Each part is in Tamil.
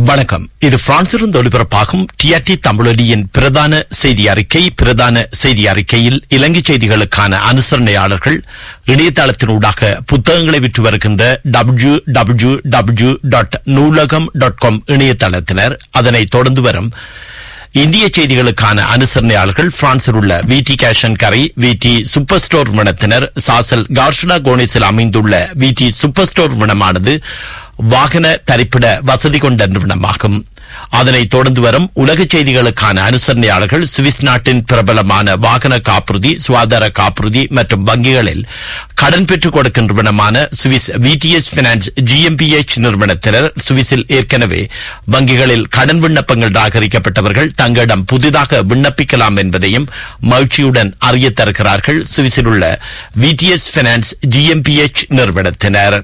வணக்கம் இது பிரான்சிலிருந்து ஒளிபரப்பாகும் டிஆர்டி தமிழொலியின் பிரதான செய்தி அறிக்கை பிரதான செய்தி அறிக்கையில் இலங்கை செய்திகளுக்கான அனுசரணையாளர்கள் இணையதளத்தினூடாக புத்தகங்களை விற்று வருகின்ற W W W dot Noolagam dot com இணையதளத்தினர் அதனைத் தொடர்ந்து வரும் இந்திய செய்திகளுக்கான அனுசரணையாளர்கள் பிரான்சில் உள்ள விடி கேஷன் கரை விடி சூப்பர் ஸ்டோர் நிறுவனத்தினர் சாசல் கார்ஷனா கோனிஸில் அமைந்துள்ள விடி சூப்பர் ஸ்டோர் நிறுவனமானது வாகன தரிப்பிட வசதி கொண்ட நிறுவனமாகும் அதனைத் தொடர்ந்து வரும் உலக செய்திகளுக்கான அனுசரணையாளர்கள் சுவிஸ் நாட்டின் பிரபலமான வாகன காப்புறுதி சுகாதார காப்புறுதி மற்றும் வங்கிகளில் கடன் பெற்றுக் கொடுக்கும் நிறுவனமான சுவிஸ் விடிஎஸ் பினான்ஸ் ஜிஎம்பிஎச் நிறுவனத்தினர் சுவிஸில் ஏற்கனவே வங்கிகளில் கடன் விண்ணப்பங்கள் நிராகரிக்கப்பட்டவர்கள் தங்களிடம் புதிதாக விண்ணப்பிக்கலாம் என்பதையும் மகிழ்ச்சியுடன் அறிய தருகிறார்கள் சுவிஸில் உள்ள விடிஎஸ் பினான்ஸ் ஜிஎம்பிஎச் நிறுவனத்தினர்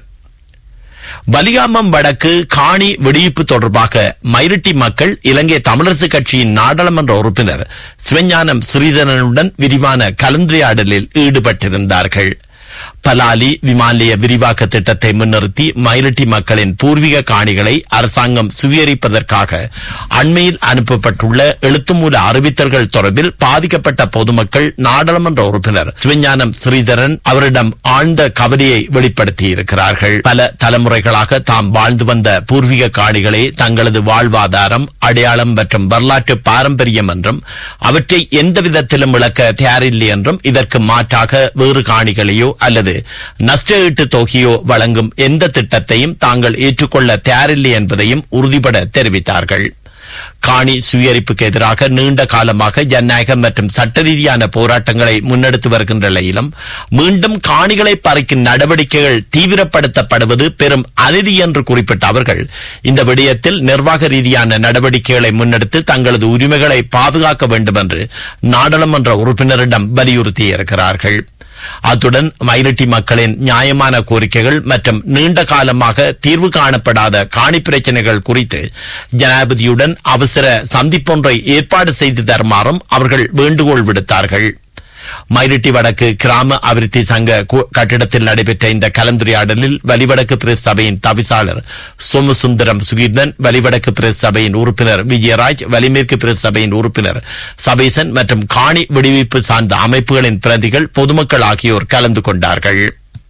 வலிகாமம் வடக்கு காணி வெடியிப்பு தொடர்பாக மயிரட்டி மக்கள் இலங்கை தமிழரசு கட்சியின் நாடாளுமன்ற உறுப்பினர் சிவஞானம் ஸ்ரீதரனுடன் விரிவான கலந்துரையாடலில் ஈடுபட்டிருந்தார்கள் பலாலி விமானிய விரிவாக்க திட்டத்தை முன்னிறுத்தி மயிலட்டி மக்களின் பூர்வீக காணிகளை அரசாங்கம் சுவீகரிப்பதற்காக அண்மையில் அனுப்பப்பட்டுள்ள எழுத்துமூல அறிவித்தல்கள் தொடர்பில் பாதிக்கப்பட்ட பொதுமக்கள் நாடாளுமன்ற உறுப்பினர் சிவஞானம் ஸ்ரீதரன் அவரிடம் ஆழ்ந்த கவலையை வெளிப்படுத்தியிருக்கிறார்கள் பல தலைமுறைகளாக தாம் வாழ்ந்து வந்த பூர்வீக காணிகளே தங்களது வாழ்வாதாரம் அடையாளம் மற்றும் வரலாற்று பாரம்பரியம் என்றும் அவற்றை எந்த விதத்திலும் இழக்க தயாரில்லை என்றும் இதற்கு மாற்றாக வேறு காணிகளையோ அல்லது நஷ்ட ஈட்டு தொகையோ வழங்கும் எந்த திட்டத்தையும் தாங்கள் ஏற்றுக்கொள்ள தயாரில்லை என்பதையும் உறுதிபட தெரிவித்தார்கள் காணி சுயரிப்புக்கு எதிராக நீண்ட காலமாக ஜனநாயகம் மற்றும் சட்ட ரீதியான போராட்டங்களை முன்னெடுத்து வருகின்ற நிலையிலும் மீண்டும் காணிகளை பறிக்கும் நடவடிக்கைகள் தீவிரப்படுத்தப்படுவது பெரும் அநீதி என்று குறிப்பிட்ட அவர்கள் இந்த விடயத்தில் நிர்வாக ரீதியான நடவடிக்கைகளை முன்னெடுத்து தங்களது உரிமைகளை பாதுகாக்க வேண்டும் என்று நாடாளுமன்ற உறுப்பினரிடம் வலியுறுத்தியிருக்கிறார்கள் அத்துடன் மயிலட்டி மக்களின் நியாயமான கோரிக்கைகள் மற்றும் நீண்ட காலமாக தீர்வு காணப்படாத காணி பிரச்சனைகள் குறித்து ஜனாதிபதியுடன் அவசர சந்திப்பொன்றை ஏற்பாடு செய்து தருமாறும் அவர்கள் வேண்டுகோள் விடுத்தார்கள் மயிரிட்டி வடக்கு கிராம அபிவிருத்தி சங்க கட்டிடத்தில் நடைபெற்ற இந்த கலந்துரையாடலில் வலிவடக்கு பிரஸ் சபையின் தவிசாளர் சோமசுந்தரம் சுகீர்தன் வலிவடக்கு பிரஸ் சபையின் உறுப்பினர் விஜயராஜ் வலிமேற்கு பிரஸ் சபையின் உறுப்பினர் சபேசன் மற்றும் காணி விடுவிப்பு சார்ந்த அமைப்புகளின் பிரதிகள் பொதுமக்கள் ஆகியோர் கலந்து கொண்டார்கள்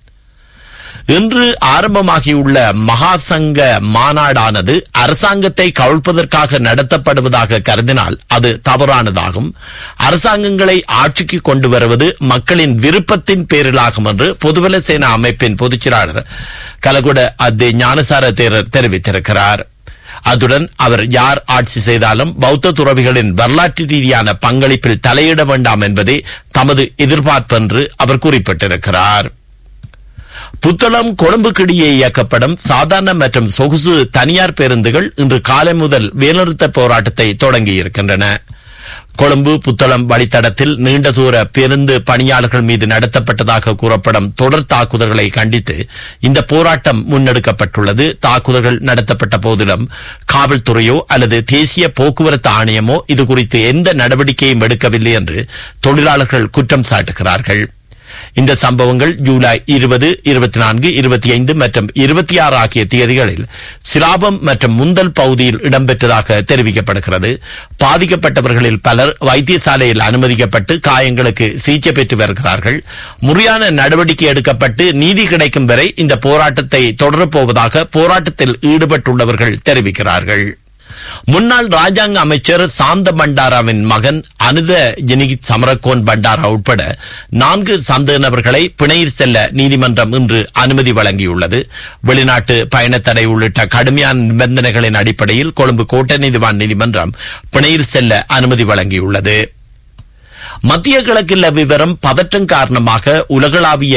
இன்று ஆரம்பமாகியுள்ள மகாசங்க மாநாடானது அரசாங்கத்தை கவிழ்ப்பதற்காக நடத்தப்படுவதாக கருதினால் அது தவறானதாகும் அரசாங்கங்களை ஆட்சிக்கு கொண்டு வருவது மக்களின் விருப்பத்தின் பேரிலாகும் என்று பொதுபல சேனா அமைப்பின் பொதுச்செயலாளர் கலகுட அத்தே ஞானசார தேரர் தெரிவித்திருக்கிறார் அதுடன் அவர் யார் ஆட்சி செய்தாலும் பௌத்த துறவிகளின் வரலாற்று ரீதியான பங்களிப்பில் தலையிட வேண்டாம் என்பதே தமது எதிர்பார்ப்பு என்று அவர் குறிப்பிட்டிருக்கிறார் புத்தளம் கொழும்புக்கிடையே இயக்கப்படும் சாதாரண மற்றும் சொகுசு தனியார் பேருந்துகள் இன்று காலை முதல் வேலைநிறுத்த போராட்டத்தை தொடங்கியிருக்கின்றன கொழும்பு புத்தளம் வழித்தடத்தில் நீண்ட தூர பேருந்து பணியாளர்கள் மீது நடத்தப்பட்டதாக கூறப்படும் தொடர் தாக்குதல்களை கண்டித்து இந்த போராட்டம் முன்னெடுக்கப்பட்டுள்ளது தாக்குதல்கள் நடத்தப்பட்ட போதிலும் காவல்துறையோ அல்லது தேசிய போக்குவரத்து ஆணையமோ இதுகுறித்து எந்த நடவடிக்கையும் எடுக்கவில்லை என்று தொழிலாளர்கள் குற்றம் சாட்டுகிறார்கள் இந்த சம்பவங்கள் ஜூலை இருபது இருபத்தி நான்கு இருபத்தி ஐந்து மற்றும் இருபத்தி ஆறு ஆகிய தேதிகளில் சிலாபம் மற்றும் முந்தல் பகுதியில் இடம்பெற்றதாக தெரிவிக்கப்படுகிறது பாதிக்கப்பட்டவர்களில் பலர் வைத்தியசாலையில் அனுமதிக்கப்பட்டு காயங்களுக்கு சிகிச்சை பெற்று வருகிறார்கள் முறையான நடவடிக்கை எடுக்கப்பட்டு நீதி கிடைக்கும் வரை இந்த போராட்டத்தை தொடரப்போவதாக போராட்டத்தில் ஈடுபட்டுள்ளவர்கள் தெரிவிக்கிறார்கள் முன்னாள் ராஜாங்க அமைச்சர் சாந்த பண்டாராவின் மகன் அனுத ஜெனிகித் சமரகோன் பண்டாரா உட்பட நான்கு சந்தேக நபர்களை பிணையில் செல்ல நீதிமன்றம் இன்று அனுமதி வழங்கியுள்ளது வெளிநாட்டு பயணத்தடை உள்ளிட்ட கடுமையான நிபந்தனைகளின் அடிப்படையில் கொழும்பு கோட்டை நீதிவான் நீதிமன்றம் பிணையில் செல்ல அனுமதி வழங்கியுள்ளது மத்திய கிழக்கில் விவரம் பதற்றம் காரணமாக உலகளாவிய